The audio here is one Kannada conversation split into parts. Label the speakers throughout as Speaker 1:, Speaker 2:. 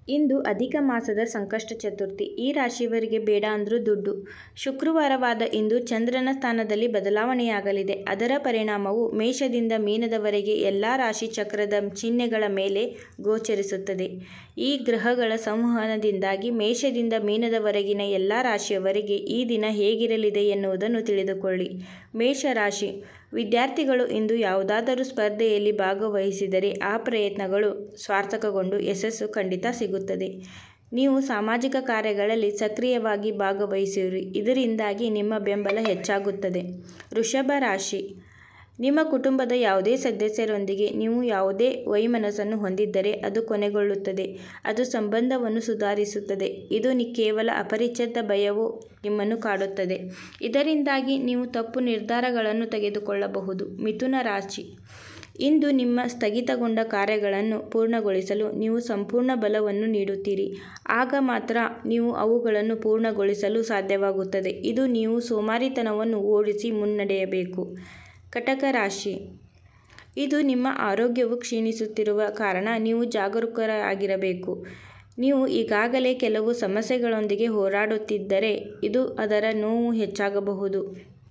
Speaker 1: ಇಂದು ಅಧಿಕ ಮಾಸದ ಸಂಕಷ್ಟ ಚತುರ್ಥಿ ಈ ರಾಶಿಯವರಿಗೆ ಬೇಡ ಅಂದ್ರೂ ದುಡ್ಡು ಶುಕ್ರವಾರವಾದ ಇಂದು ಚಂದ್ರನ ಸ್ಥಾನದಲ್ಲಿ ಬದಲಾವಣೆಯಾಗಲಿದೆ ಅದರ ಪರಿಣಾಮವು ಮೇಷದಿಂದ ಮೀನದವರೆಗೆ ಎಲ್ಲ ರಾಶಿ ಚಕ್ರದ ಚಿಹ್ನೆಗಳ ಮೇಲೆ ಗೋಚರಿಸುತ್ತದೆ ಈ ಗ್ರಹಗಳ ಸಂವಹನದಿಂದಾಗಿ ಮೇಷದಿಂದ ಮೀನದವರೆಗಿನ ಎಲ್ಲ ರಾಶಿಯವರಿಗೆ ಈ ದಿನ ಹೇಗಿರಲಿದೆ ಎನ್ನುವುದನ್ನು ತಿಳಿದುಕೊಳ್ಳಿ ಮೇಷರಾಶಿ ವಿದ್ಯಾರ್ಥಿಗಳು ಇಂದು ಯಾವುದಾದರೂ ಸ್ಪರ್ಧೆಯಲ್ಲಿ ಭಾಗವಹಿಸಿದರೆ ಆ ಪ್ರಯತ್ನಗಳು ಸಾರ್ಥಕಗೊಂಡು ಯಶಸ್ಸು ಖಂಡಿತ ಸಿಗುತ್ತದೆ ನೀವು ಸಾಮಾಜಿಕ ಕಾರ್ಯಗಳಲ್ಲಿ ಸಕ್ರಿಯವಾಗಿ ಭಾಗವಹಿಸಿರಿ ಇದರಿಂದಾಗಿ ನಿಮ್ಮ ಬೆಂಬಲ ಹೆಚ್ಚಾಗುತ್ತದೆ ವೃಷಭ ರಾಶಿ ನಿಮ್ಮ ಕುಟುಂಬದ ಯಾವುದೇ ಸದಸ್ಯರೊಂದಿಗೆ ನೀವು ಯಾವುದೇ ವೈಮನಸ್ಸನ್ನು ಹೊಂದಿದ್ದರೆ ಅದು ಕೊನೆಗೊಳ್ಳುತ್ತದೆ ಅದು ಸಂಬಂಧವನ್ನು ಸುಧಾರಿಸುತ್ತದೆ ಇದು ನಿ ಕೇವಲ ಅಪರಿಚಿತ ಭಯವು ನಿಮ್ಮನ್ನು ಕಾಡುತ್ತದೆ ಇದರಿಂದಾಗಿ ನೀವು ತಪ್ಪು ನಿರ್ಧಾರಗಳನ್ನು ತೆಗೆದುಕೊಳ್ಳಬಹುದು ಮಿಥುನ ರಾಶಿ ಇಂದು ನಿಮ್ಮ ಸ್ಥಗಿತಗೊಂಡ ಕಾರ್ಯಗಳನ್ನು ಪೂರ್ಣಗೊಳಿಸಲು ನೀವು ಸಂಪೂರ್ಣ ಬಲವನ್ನು ನೀಡುತ್ತೀರಿ ಆಗ ಮಾತ್ರ ನೀವು ಅವುಗಳನ್ನು ಪೂರ್ಣಗೊಳಿಸಲು ಸಾಧ್ಯವಾಗುತ್ತದೆ ಇದು ನೀವು ಸೋಮಾರಿತನವನ್ನು ಓಡಿಸಿ ಮುನ್ನಡೆಯಬೇಕು ಕಟಕ ರಾಶಿ ಇದು ನಿಮ್ಮ ಆರೋಗ್ಯವು ಕ್ಷೀಣಿಸುತ್ತಿರುವ ಕಾರಣ ನೀವು ಜಾಗರೂಕರಾಗಿರಬೇಕು ನೀವು ಈಗಾಗಲೇ ಕೆಲವು ಸಮಸ್ಯೆಗಳೊಂದಿಗೆ ಹೋರಾಡುತ್ತಿದ್ದರೆ ಇದು ಅದರ ನೋವು ಹೆಚ್ಚಾಗಬಹುದು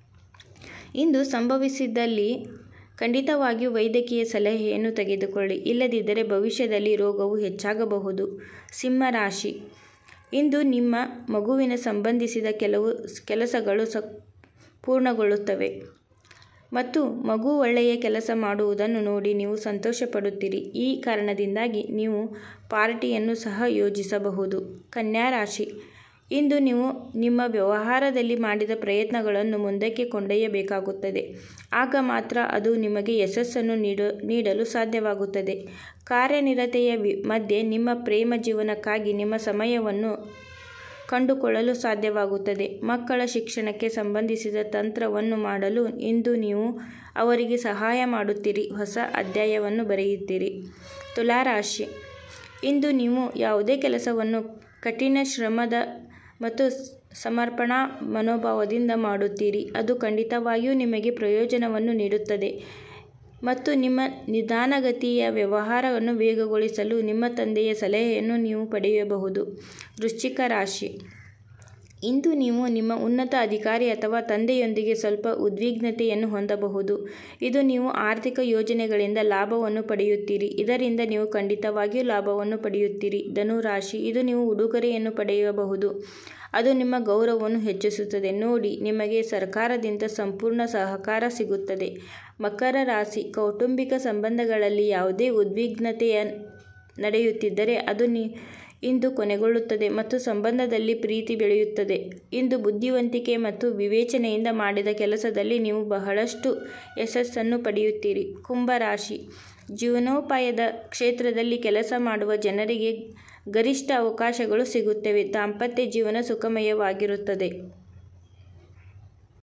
Speaker 1: ಇಂದು ಸಂಭವಿಸಿದಲ್ಲಿ ಖಂಡಿತವಾಗಿಯೂ ವೈದ್ಯಕೀಯ ಸಲಹೆಯನ್ನು ತೆಗೆದುಕೊಳ್ಳಿ ಇಲ್ಲದಿದ್ದರೆ ಭವಿಷ್ಯದಲ್ಲಿ ರೋಗವು ಹೆಚ್ಚಾಗಬಹುದು ಸಿಂಹರಾಶಿ ಇಂದು ನಿಮ್ಮ ಮಗುವಿನ ಸಂಬಂಧಿಸಿದ ಕೆಲವು ಕೆಲಸಗಳು ಸ ಪೂರ್ಣಗೊಳ್ಳುತ್ತವೆ ಮತ್ತು ಮಗು ಒಳ್ಳೆಯ ಕೆಲಸ ಮಾಡುವುದನ್ನು ನೋಡಿ ನೀವು ಸಂತೋಷಪಡುತ್ತೀರಿ ಈ ಕಾರಣದಿಂದಾಗಿ ನೀವು ಪಾರ್ಟಿಯನ್ನು ಸಹ ಯೋಜಿಸಬಹುದು ಕನ್ಯಾ ರಾಶಿ ಇಂದು ನೀವು ನಿಮ್ಮ ವ್ಯವಹಾರದಲ್ಲಿ ಮಾಡಿದ ಪ್ರಯತ್ನಗಳನ್ನು ಮುಂದಕ್ಕೆ ಕೊಂಡೊಯ್ಯಬೇಕಾಗುತ್ತದೆ ಆಗ ಮಾತ್ರ ಅದು ನಿಮಗೆ ಯಶಸ್ಸನ್ನು ನೀಡ ನೀಡಲು ಸಾಧ್ಯವಾಗುತ್ತದೆ ಕಾರ್ಯನಿರತೆಯ ವಿ ಮಧ್ಯೆ ನಿಮ್ಮ ಪ್ರೇಮ ಜೀವನಕ್ಕಾಗಿ ನಿಮ್ಮ ಸಮಯವನ್ನು ಕಂಡುಕೊಳ್ಳಲು ಸಾಧ್ಯವಾಗುತ್ತದೆ ಮಕ್ಕಳ ಶಿಕ್ಷಣಕ್ಕೆ ಸಂಬಂಧಿಸಿದ ತಂತ್ರವನ್ನು ಮಾಡಲು ಇಂದು ನೀವು ಅವರಿಗೆ ಸಹಾಯ ಮಾಡುತ್ತೀರಿ ಹೊಸ ಅಧ್ಯಾಯವನ್ನು ಬರೆಯುತ್ತೀರಿ ತುಲಾರಾಶಿ ಇಂದು ನೀವು ಯಾವುದೇ ಕೆಲಸವನ್ನು ಕಠಿಣ ಶ್ರಮದ ಮತ್ತು ಸಮರ್ಪಣಾ ಮನೋಭಾವದಿಂದ ಮಾಡುತ್ತೀರಿ ಅದು ಖಂಡಿತವಾಗಿಯೂ ನಿಮಗೆ ಪ್ರಯೋಜನವನ್ನು ನೀಡುತ್ತದೆ ಮತ್ತು ನಿಮ್ಮ ನಿಧಾನಗತಿಯ ವ್ಯವಹಾರವನ್ನು ವೇಗಗೊಳಿಸಲು ನಿಮ್ಮ ತಂದೆಯ ಸಲಹೆಯನ್ನು ನೀವು ಪಡೆಯಬಹುದು ವೃಶ್ಚಿಕ ರಾಶಿ ಇಂದು ನೀವು ನಿಮ್ಮ ಉನ್ನತ ಅಧಿಕಾರಿ ಅಥವಾ ತಂದೆಯೊಂದಿಗೆ ಸ್ವಲ್ಪ ಉದ್ವಿಗ್ನತೆಯನ್ನು ಹೊಂದಬಹುದು ಇದು ನೀವು ಆರ್ಥಿಕ ಯೋಜನೆಗಳಿಂದ ಲಾಭವನ್ನು ಪಡೆಯುತ್ತೀರಿ ಇದರಿಂದ ನೀವು ಖಂಡಿತವಾಗಿಯೂ ಲಾಭವನ್ನು ಪಡೆಯುತ್ತೀರಿ ಧನುರಾಶಿ ಇದು ನೀವು ಉಡುಗೊರೆಯನ್ನು ಪಡೆಯಬಹುದು ಅದು ನಿಮ್ಮ ಗೌರವವನ್ನು ಹೆಚ್ಚಿಸುತ್ತದೆ ನೋಡಿ ನಿಮಗೆ ಸರ್ಕಾರದಿಂದ ಸಂಪೂರ್ಣ ಸಹಕಾರ ಸಿಗುತ್ತದೆ ಮಕರ ರಾಶಿ ಕೌಟುಂಬಿಕ ಸಂಬಂಧಗಳಲ್ಲಿ ಯಾವುದೇ ಉದ್ವಿಗ್ನತೆಯ ನಡೆಯುತ್ತಿದ್ದರೆ ಅದು ನಿ ಇಂದು ಕೊನೆಗೊಳ್ಳುತ್ತದೆ ಮತ್ತು ಸಂಬಂಧದಲ್ಲಿ ಪ್ರೀತಿ ಬೆಳೆಯುತ್ತದೆ ಇಂದು ಬುದ್ಧಿವಂತಿಕೆ ಮತ್ತು ವಿವೇಚನೆಯಿಂದ ಮಾಡಿದ ಕೆಲಸದಲ್ಲಿ ನೀವು ಬಹಳಷ್ಟು ಯಶಸ್ಸನ್ನು ಪಡೆಯುತ್ತೀರಿ ಕುಂಭರಾಶಿ ಜೀವನೋಪಾಯದ ಕ್ಷೇತ್ರದಲ್ಲಿ ಕೆಲಸ ಮಾಡುವ ಜನರಿಗೆ ಗರಿಷ್ಠ ಅವಕಾಶಗಳು ಸಿಗುತ್ತವೆ ದಾಂಪತ್ಯ ಜೀವನ ಸುಖಮಯವಾಗಿರುತ್ತದೆ